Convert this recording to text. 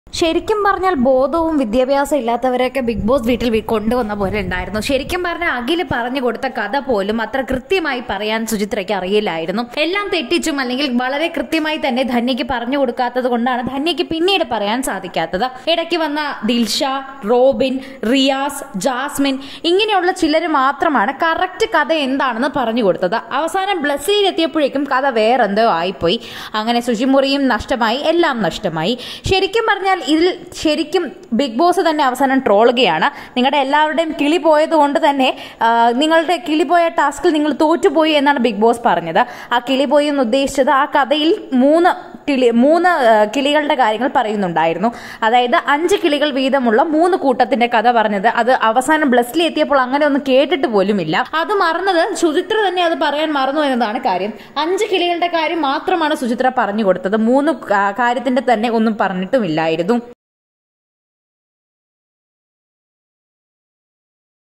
ശരിക്കും പറഞ്ഞാൽ ബോധവും വിദ്യാഭ്യാസം ഇല്ലാത്തവരെയൊക്കെ ബിഗ് ബോസ് വീട്ടിൽ വി- കൊണ്ടുവന്ന പോലെ ഉണ്ടായിരുന്നു ശരിക്കും പറഞ്ഞാൽ അഖില് പറഞ്ഞു കൊടുത്ത കഥ പോലും അത്ര കൃത്യമായി പറയാൻ സുചിത്രയ്ക്ക് അറിയില്ലായിരുന്നു എല്ലാം തെറ്റിച്ചും അല്ലെങ്കിൽ വളരെ കൃത്യമായി തന്നെ ധന്യയ്ക്ക് പറഞ്ഞു കൊടുക്കാത്തത് കൊണ്ടാണ് ധന്യയ്ക്ക് പിന്നീട് പറയാൻ സാധിക്കാത്തത് ഇടയ്ക്ക് വന്ന ദിൽഷ റോബിൻ റിയാസ് ജാസ്മിൻ ഇങ്ങനെയുള്ള ചിലർ മാത്രമാണ് കറക്റ്റ് കഥ എന്താണെന്ന് പറഞ്ഞു കൊടുത്തത് അവസാനം ബ്ലസ്സിയിൽ എത്തിയപ്പോഴേക്കും കഥ വേറെന്തോ ആയിപ്പോയി അങ്ങനെ ശുചിമുറിയും നഷ്ടമായി എല്ലാം നഷ്ടമായി ശരിക്കും പറഞ്ഞാൽ ഇതിൽ ശരിക്കും ബിഗ് ബോസ് തന്നെ അവസാനം ട്രോളുകയാണ് നിങ്ങളുടെ എല്ലാവരുടെയും കിളി പോയത് കൊണ്ട് തന്നെ ആ, നിങ്ങളുടെ കിളി പോയ ടാസ്കിൽ നിങ്ങൾ തോറ്റുപോയി എന്നാണ് ബിഗ് ബോസ് പറഞ്ഞത് ആ കിളി പോയി എന്ന് ഉദ്ദേശിച്ചത് ആ കഥയിൽ മൂന്ന് കിളി മൂന്ന് ആ, കിളികളുടെ കാര്യങ്ങൾ പറയുന്നുണ്ടായിരുന്നു അതായത് അഞ്ച് കിളികൾ വീതമുള്ള മൂന്ന് കൂട്ടത്തിന്റെ കഥ പറഞ്ഞത് അത് അവസാനം ബ്ലസ്സിൽ എത്തിയപ്പോൾ അങ്ങനെ ഒന്നും കേട്ടിട്ട് പോലുമില്ല അത് മറന്നത് സുചിത്ര തന്നെ അത് പറയാൻ മറന്നു എന്നതാണ് കാര്യം അഞ്ച് കിളികളുടെ കാര്യം മാത്രമാണ് സുചിത്ര പറഞ്ഞു കൊടുത്തത് മൂന്ന് കാ- കാര്യത്തിന്റെ തന്നെ ഒന്നും പറഞ്ഞിട്ടുമില്ലായിരുന്നു